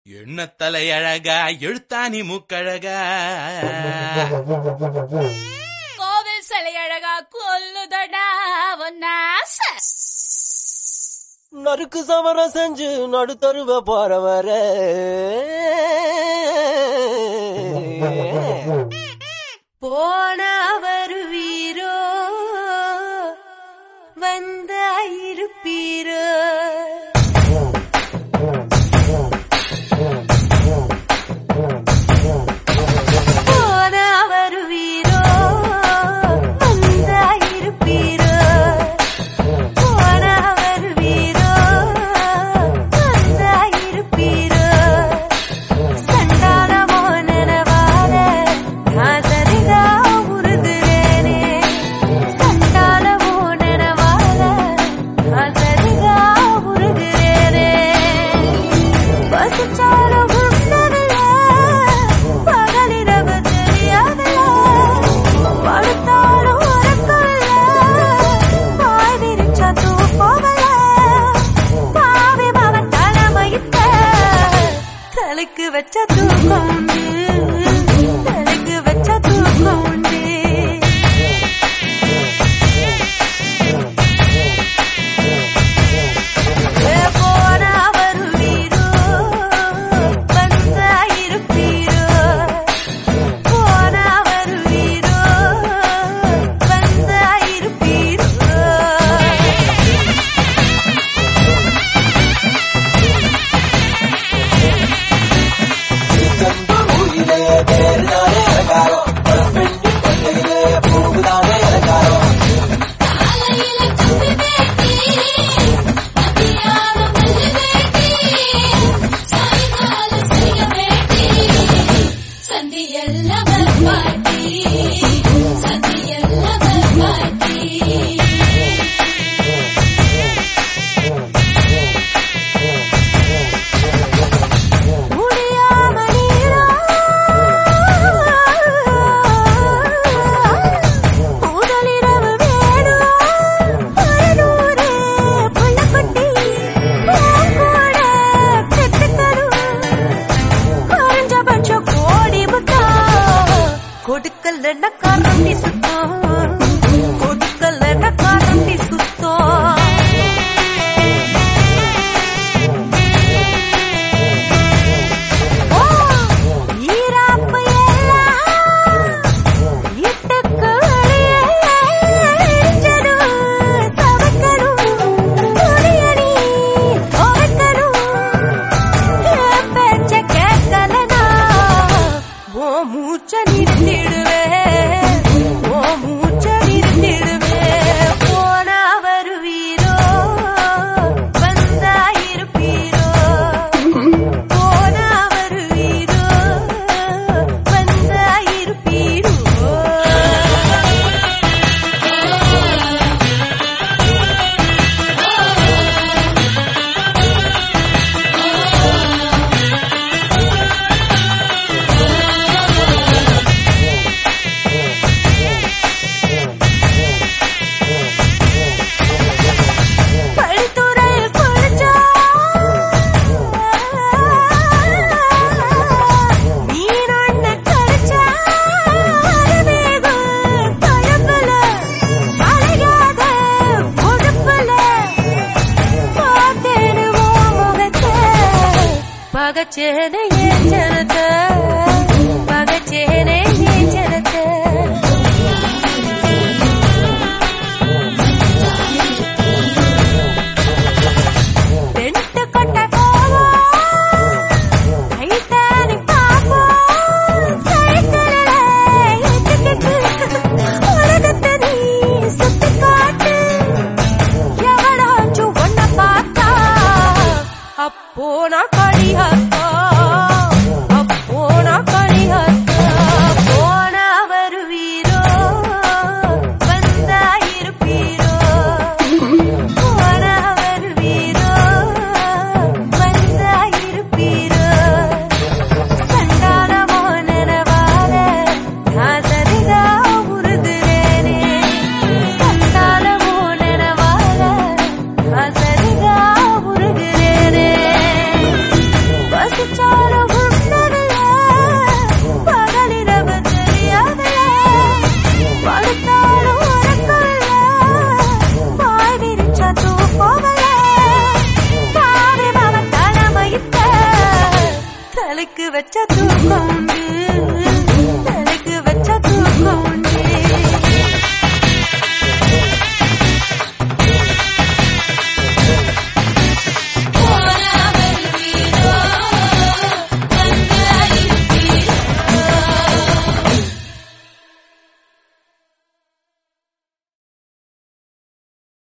எண்ண தலையழகா எழுத்தாணி மூக்கழகா கோவில் சிலை அழகா கொல்லுதடா ஒன்னாச நறுக்கு சமரம் செஞ்சு நடுத்தருவ போறவர போன வருவீரோ வந்த இருப்பீரோ போன வருவீரோ வந்த இருப்பீரோ போன வருவீரோ வந்த இருப்பீரோ சண்டாளமோ நினைவாத காதலிதா உருகுறேனே சண்டாளமோ நினைவாத காதலிதா உருகுறேனே பசிச்சாலும் உண்ணவில்ல பகலிரவு தெரியாதில்ல படுத்தாலும் உறக்கல்ல பாய் விரிச்சா தூக்கமில்ல பாவி மவன் தலைமையிட்ட தலைக்கு வச்ச தூக்கம் உண்டு தலைக்கு வச்ச தூக்கம் உண்டு போனா வருவீரோ வந்தா இருப்பீரோ போனா வருவீரோ வந்தா இருப்பீரோ காலையில கம்பி வேட்டி மத்தியானம் மல்லி வேட்டி சாயங்கால செய்ய வேட்டி சந்தியல்ல வரமாட்டி சந்தியல்ல வரமாட்டி முடியாம நீரோ முதலிரவு வேணும் ஒரு நூறு புள்ளக்குட்டி கூட பெற்றுக்கணும் குறைஞ்சபட்சம் கோடி முத்தம் கொடுக்கலன்னா காட்டி சுத்தம் கொடுக்கலன்னா காட்டி சுத்தம் ஓ ஈராப்பு எல்லாம் இட்டுக்கு வெளியே எரிச்சடும் சமைக்கணும் துணியணி துவைக்கணும் என் பேச்ச கேட்கலனா ஓ மூச்ச நிறுத்திடுவேன் ஓ மூச்ச நிறுத்திடுவேன் போனா வருவீரோ வந்தா இருப்பீரோ போனா வருவீரோ வந்தா இருப்பீரோ பழித்துறை குளிச்சா மீனொன்னு கடிச்சா வேகம் குழம்புல அழகாத உடுப்புல பார்த்தேனு உன் முகத்தை பகச்சேனை ஏன் ஜனத்தை பகச்சேனை ஏன் ஜனத்தை டென்ட் கட்ட போவோம் டைட்டானிக் பார்ப்போம் சைக்கிளில் எட்டுக்கிட்டு உலகத்தை நீ சுத்தி காட்டு எவனாச்சும் ஒன்ன பார்த்தா அப்போ நான் கடியாத்தா அப்போ நான் கடியாத்தா போனா வருவீர வச்சாலும்